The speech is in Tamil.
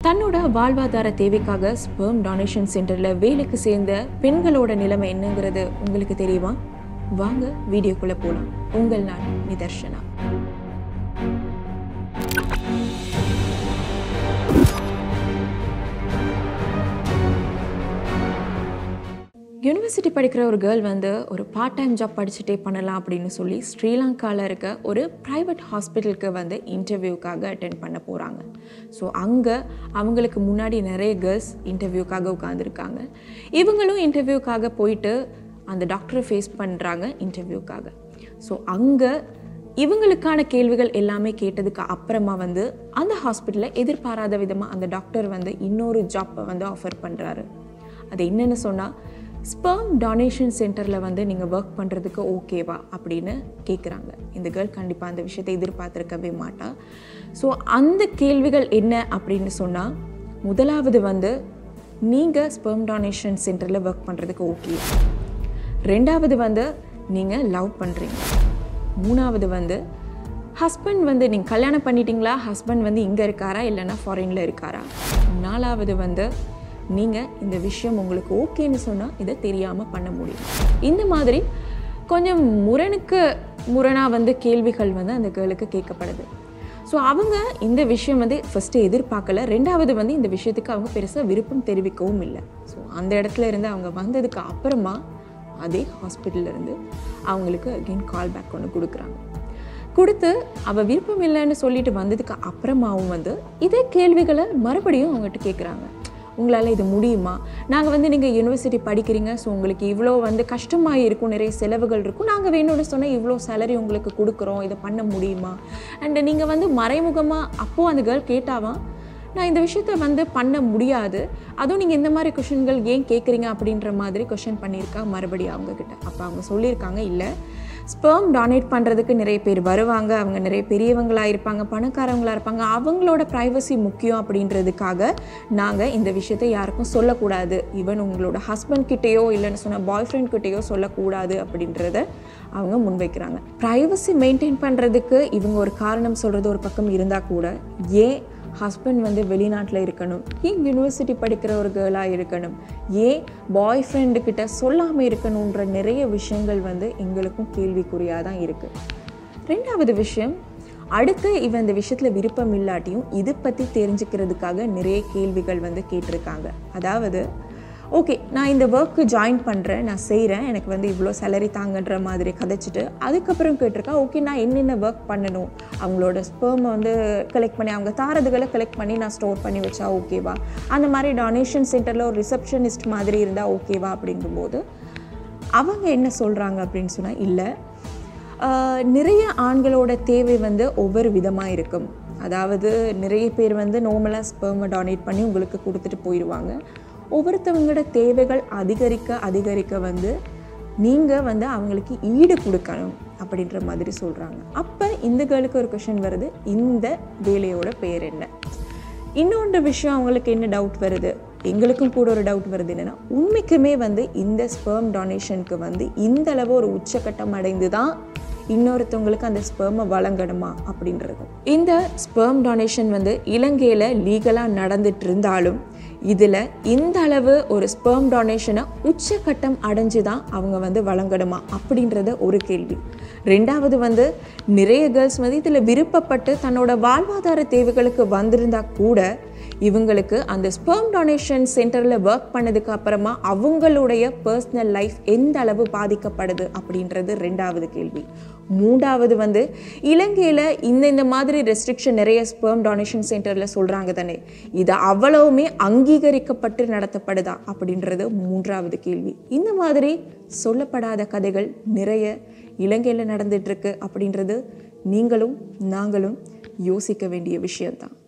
தன்னோட வாழ்வாதார தேவைக்காக ஸ்பெர்ம் டொனேஷன் சென்டரில் வேலைக்கு சேர்ந்த பெண்களோட நிலைமை என்னங்கிறது உங்களுக்கு தெரியுமா வாங்க வீடியோக்குள்ளே போகலாம் உங்கள் நான் நிதர்ஷனா யூனிவர்சிட்டி படிக்கிற ஒரு கேர்ள் வந்து ஒரு பார்ட் டைம் ஜாப் படிச்சுட்டே பண்ணலாம் அப்படின்னு சொல்லி ஸ்ரீலங்காவில் இருக்க ஒரு ப்ரைவேட் ஹாஸ்பிட்டலுக்கு வந்து இன்டர்வியூக்காக அட்டென்ட் பண்ண போகிறாங்க ஸோ அங்கே அவங்களுக்கு முன்னாடி நிறைய கேர்ள்ஸ் இன்டர்வியூக்காக உட்காந்துருக்காங்க இவங்களும் இன்டர்வியூக்காக போயிட்டு அந்த டாக்டரை ஃபேஸ் பண்ணுறாங்க இன்டர்வியூக்காக ஸோ அங்கே இவங்களுக்கான கேள்விகள் எல்லாமே கேட்டதுக்கு அப்புறமா வந்து அந்த ஹாஸ்பிட்டலில் எதிர்பாராத விதமாக அந்த டாக்டர் வந்து இன்னொரு ஜாப்பை வந்து ஆஃபர் பண்ணுறாரு அது என்னென்னு சொன்னால் ஸ்பெர்ம் டொனேஷன் சென்டரில் வந்து நீங்கள் ஒர்க் பண்ணுறதுக்கு ஓகேவா அப்படின்னு கேட்குறாங்க இந்த கேர்ள் கண்டிப்பாக அந்த விஷயத்தை எதிர்பார்த்துருக்கவே மாட்டா ஸோ அந்த கேள்விகள் என்ன அப்படின்னு சொன்னால் முதலாவது வந்து நீங்கள் ஸ்பெர்ம் டொனேஷன் சென்டரில் ஒர்க் பண்ணுறதுக்கு ஓகே ரெண்டாவது வந்து நீங்கள் லவ் பண்ணுறீங்க மூணாவது வந்து ஹஸ்பண்ட் வந்து நீங்கள் கல்யாணம் பண்ணிட்டீங்களா ஹஸ்பண்ட் வந்து இங்கே இருக்காரா இல்லைன்னா ஃபாரினில் இருக்காரா நாலாவது வந்து நீங்கள் இந்த விஷயம் உங்களுக்கு ஓகேன்னு சொன்னால் இதை தெரியாமல் பண்ண முடியும் இந்த மாதிரி கொஞ்சம் முரணுக்கு முரணாக வந்து கேள்விகள் வந்து அந்த கேர்ளுக்கு கேட்கப்படுது ஸோ அவங்க இந்த விஷயம் வந்து ஃபஸ்ட்டு எதிர்பார்க்கல ரெண்டாவது வந்து இந்த விஷயத்துக்கு அவங்க பெருசாக விருப்பம் தெரிவிக்கவும் இல்லை ஸோ அந்த இடத்துல இருந்து அவங்க வந்ததுக்கு அப்புறமா அதே ஹாஸ்பிட்டல்ல இருந்து அவங்களுக்கு அகெயின் கால் பேக் ஒன்று கொடுக்குறாங்க கொடுத்து அவள் விருப்பம் இல்லைன்னு சொல்லிட்டு வந்ததுக்கு அப்புறமாவும் வந்து இதே கேள்விகளை மறுபடியும் அவங்ககிட்ட கேட்குறாங்க உங்களால் இது முடியுமா நாங்கள் வந்து நீங்கள் யூனிவர்சிட்டி படிக்கிறீங்க ஸோ உங்களுக்கு இவ்வளோ வந்து கஷ்டமாக இருக்கும் நிறைய செலவுகள் இருக்கும் நாங்கள் வேணும்னு சொன்னால் இவ்வளோ சேலரி உங்களுக்கு கொடுக்குறோம் இதை பண்ண முடியுமா அண்ட் நீங்கள் வந்து மறைமுகமாக அப்போது அந்த கேர்ள் கேட்டாவான் நான் இந்த விஷயத்த வந்து பண்ண முடியாது அதுவும் நீங்கள் இந்த மாதிரி கொஷின்கள் ஏன் கேட்குறீங்க அப்படின்ற மாதிரி கொஷின் பண்ணியிருக்கா மறுபடியும் அவங்கக்கிட்ட அப்போ அவங்க சொல்லியிருக்காங்க இல்லை ஸ்பெர்ம் டொனேட் பண்ணுறதுக்கு நிறைய பேர் வருவாங்க அவங்க நிறைய பெரியவங்களாக இருப்பாங்க பணக்காரவங்களாக இருப்பாங்க அவங்களோட ப்ரைவசி முக்கியம் அப்படின்றதுக்காக நாங்கள் இந்த விஷயத்தை யாருக்கும் சொல்லக்கூடாது ஈவன் உங்களோட ஹஸ்பண்ட் கிட்டேயோ இல்லைன்னு சொன்னால் பாய் ஃப்ரெண்ட் கிட்டேயோ சொல்லக்கூடாது அப்படின்றத அவங்க முன்வைக்கிறாங்க ப்ரைவசி மெயின்டைன் பண்ணுறதுக்கு இவங்க ஒரு காரணம் சொல்கிறது ஒரு பக்கம் இருந்தால் கூட ஏன் ஹஸ்பண்ட் வந்து வெளிநாட்டில் இருக்கணும் ஏன் யூனிவர்சிட்டி படிக்கிற ஒரு கேர்ளாக இருக்கணும் ஏன் பாய் ஃப்ரெண்டுக்கிட்ட சொல்லாமல் இருக்கணுன்ற நிறைய விஷயங்கள் வந்து எங்களுக்கும் கேள்விக்குறியாக தான் இருக்குது ரெண்டாவது விஷயம் அடுத்து இவன் இந்த விஷயத்தில் விருப்பம் இல்லாட்டியும் இது பற்றி தெரிஞ்சுக்கிறதுக்காக நிறைய கேள்விகள் வந்து கேட்டிருக்காங்க அதாவது ஓகே நான் இந்த ஒர்க்கு ஜாயின் பண்ணுறேன் நான் செய்கிறேன் எனக்கு வந்து இவ்வளோ சேலரி தாங்கன்ற மாதிரி கதைச்சிட்டு அதுக்கப்புறம் கேட்டிருக்கா ஓகே நான் என்னென்ன ஒர்க் பண்ணணும் அவங்களோட ஸ்பெர்மை வந்து கலெக்ட் பண்ணி அவங்க தாரதுகளை கலெக்ட் பண்ணி நான் ஸ்டோர் பண்ணி வச்சா ஓகேவா அந்த மாதிரி டொனேஷன் சென்டரில் ஒரு ரிசப்ஷனிஸ்ட் மாதிரி இருந்தால் ஓகேவா அப்படிங்கும்போது அவங்க என்ன சொல்கிறாங்க அப்படின்னு சொன்னால் இல்லை நிறைய ஆண்களோட தேவை வந்து ஒவ்வொரு விதமாக இருக்கும் அதாவது நிறைய பேர் வந்து நார்மலாக ஸ்பெர்மை டொனேட் பண்ணி உங்களுக்கு கொடுத்துட்டு போயிடுவாங்க ஒவ்வொருத்தவங்களோட தேவைகள் அதிகரிக்க அதிகரிக்க வந்து நீங்கள் வந்து அவங்களுக்கு ஈடு கொடுக்கணும் அப்படின்ற மாதிரி சொல்கிறாங்க அப்போ இந்த கேர்ளுக்கு ஒரு கொஷின் வருது இந்த வேலையோட பேர் என்ன இன்னொன்று விஷயம் அவங்களுக்கு என்ன டவுட் வருது எங்களுக்கும் கூட ஒரு டவுட் வருது என்னென்னா உண்மைக்குமே வந்து இந்த ஸ்பெர்ம் டொனேஷனுக்கு வந்து இந்த அளவு ஒரு உச்சக்கட்டம் அடைந்து தான் இன்னொருத்தவங்களுக்கு அந்த ஸ்பெர்மை வழங்கணுமா அப்படின்றது இந்த ஸ்பெர்ம் டொனேஷன் வந்து இலங்கையில் லீகலாக நடந்துட்டு இருந்தாலும் இதில் இந்த அளவு ஒரு ஸ்பெர்ம் டொனேஷனை உச்சக்கட்டம் அடைஞ்சு தான் அவங்க வந்து வழங்கணுமா அப்படின்றத ஒரு கேள்வி ரெண்டாவது வந்து நிறைய கேர்ள்ஸ் வந்து இதில் விருப்பப்பட்டு தன்னோட வாழ்வாதார தேவைகளுக்கு வந்திருந்தா கூட இவங்களுக்கு அந்த ஸ்பெர்ம் டொனேஷன் சென்டரில் ஒர்க் பண்ணதுக்கு அப்புறமா அவங்களுடைய பர்சனல் லைஃப் எந்த அளவு பாதிக்கப்படுது அப்படின்றது ரெண்டாவது கேள்வி மூன்றாவது வந்து இலங்கையில் இந்த இந்த மாதிரி ரெஸ்ட்ரிக்ஷன் நிறைய ஸ்பெர்ம் டொனேஷன் சென்டரில் சொல்கிறாங்க தானே இது அவ்வளவுமே அங்கீகரிக்கப்பட்டு நடத்தப்படுதா அப்படின்றது மூன்றாவது கேள்வி இந்த மாதிரி சொல்லப்படாத கதைகள் நிறைய இலங்கையில் நடந்துட்டுருக்கு அப்படின்றது நீங்களும் நாங்களும் யோசிக்க வேண்டிய விஷயம்தான்